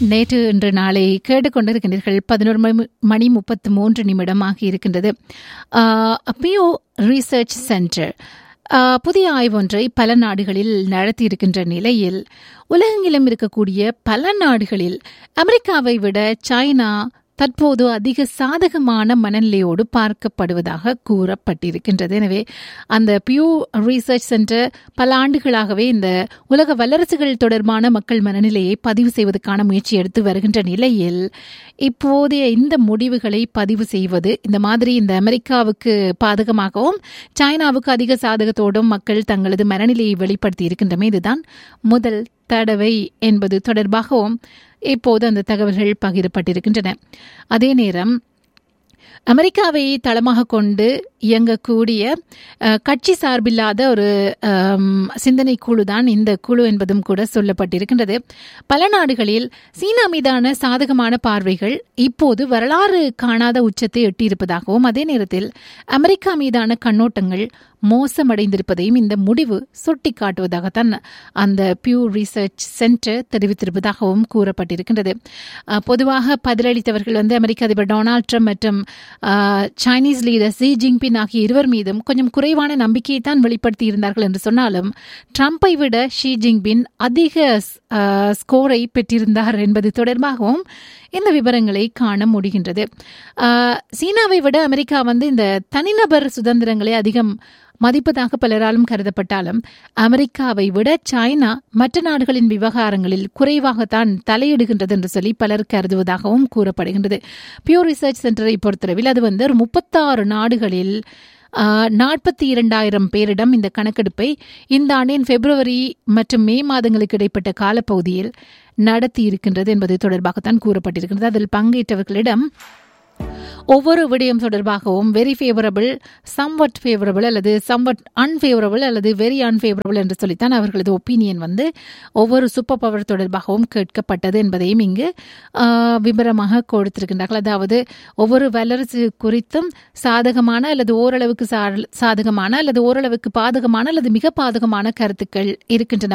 நேற்று இன்று நாளை கேட்டுக்கொண்டிருக்கின்றீர்கள் பதினோரு மணி மணி முப்பத்து மூன்று நிமிடம் ஆகி இருக்கின்றது பிஓ ரிசர்ச் சென்டர் புதிய ஆய்வொன்றை பல நாடுகளில் நடத்தியிருக்கின்ற நிலையில் உலகெங்கிலும் இருக்கக்கூடிய பல நாடுகளில் அமெரிக்காவை விட சைனா தற்போது அதிக சாதகமான மனநிலையோடு பார்க்கப்படுவதாக கூறப்பட்டிருக்கின்றது எனவே அந்த பியூ ரிசர்ச் சென்டர் பல ஆண்டுகளாகவே இந்த உலக வல்லரசுகள் தொடர்பான மக்கள் மனநிலையை பதிவு செய்வதற்கான முயற்சி எடுத்து வருகின்ற நிலையில் இப்போதைய இந்த முடிவுகளை பதிவு செய்வது இந்த மாதிரி இந்த அமெரிக்காவுக்கு பாதகமாகவும் சைனாவுக்கு அதிக சாதகத்தோடும் மக்கள் தங்களது மனநிலையை வெளிப்படுத்தி இருக்கின்றமே இதுதான் முதல் தடவை என்பது தொடர்பாகவும் இப்போது அந்த தகவல்கள் பகிரப்பட்டிருக்கின்றன அதே நேரம் அமெரிக்காவை தளமாக கொண்டு இயங்கக்கூடிய கட்சி சார்பில்லாத ஒரு சிந்தனை குழு தான் இந்த குழு என்பதும் கூட சொல்லப்பட்டிருக்கின்றது பல நாடுகளில் சீனா மீதான சாதகமான பார்வைகள் இப்போது வரலாறு காணாத உச்சத்தை எட்டியிருப்பதாகவும் அதே நேரத்தில் அமெரிக்கா மீதான கண்ணோட்டங்கள் மோசமடைந்திருப்பதையும் இந்த முடிவு சுட்டிக்காட்டுவதாகத்தான் அந்த பியூ ரிசர்ச் சென்டர் தெரிவித்திருப்பதாகவும் கூறப்பட்டிருக்கின்றது பொதுவாக பதிலளித்தவர்கள் வந்து அமெரிக்க அதிபர் டொனால்ட் ட்ரம்ப் மற்றும் சைனீஸ் லீடர் சி ஜிங்பின் ஆகிய இருவர் மீதும் கொஞ்சம் குறைவான நம்பிக்கையை தான் வெளிப்படுத்தி இருந்தார்கள் என்று சொன்னாலும் ட்ரம்ப்பை விட ஷி ஜிங்பின் அதிக ஸ்கோரை பெற்றிருந்தார் என்பது தொடர்பாகவும் இந்த விவரங்களை காண முடிகின்றது சீனாவை விட அமெரிக்கா வந்து இந்த தனிநபர் சுதந்திரங்களை அதிகம் மதிப்பதாக பலராலும் கருதப்பட்டாலும் அமெரிக்காவை விட சைனா மற்ற நாடுகளின் விவகாரங்களில் குறைவாகத்தான் தலையிடுகின்றது என்று சொல்லி பலர் கருதுவதாகவும் கூறப்படுகின்றது பியூர் ரிசர்ச் சென்டரை பொறுத்தளவில் அது வந்து ஒரு முப்பத்தாறு நாடுகளில் நாற்பத்தி இரண்டாயிரம் பேரிடம் இந்த கணக்கெடுப்பை இந்த ஆண்டின் பிப்ரவரி மற்றும் மே மாதங்களுக்கு இடைப்பட்ட காலப்பகுதியில் நடத்தி இருக்கின்றது என்பது தொடர்பாகத்தான் கூறப்பட்டிருக்கின்றது அதில் பங்கேற்றவர்களிடம் ஒவ்வொரு விடயம் தொடர்பாகவும் வெரி ஃபேவரபிள் சம்வட் ஃபேவரபிள் அல்லது சம்வட் அன்ஃபேவரபிள் அல்லது வெரி அன்ஃபேவரபிள் என்று சொல்லித்தான் அவர்களது ஒப்பீனியன் வந்து ஒவ்வொரு சூப்பர் பவர் தொடர்பாகவும் கேட்கப்பட்டது என்பதையும் இங்கு விபரமாக கொடுத்திருக்கின்றார்கள் அதாவது ஒவ்வொரு வல்லரசு குறித்தும் சாதகமான அல்லது ஓரளவுக்கு சாதகமான அல்லது ஓரளவுக்கு பாதகமான அல்லது மிக பாதகமான கருத்துக்கள் இருக்கின்றன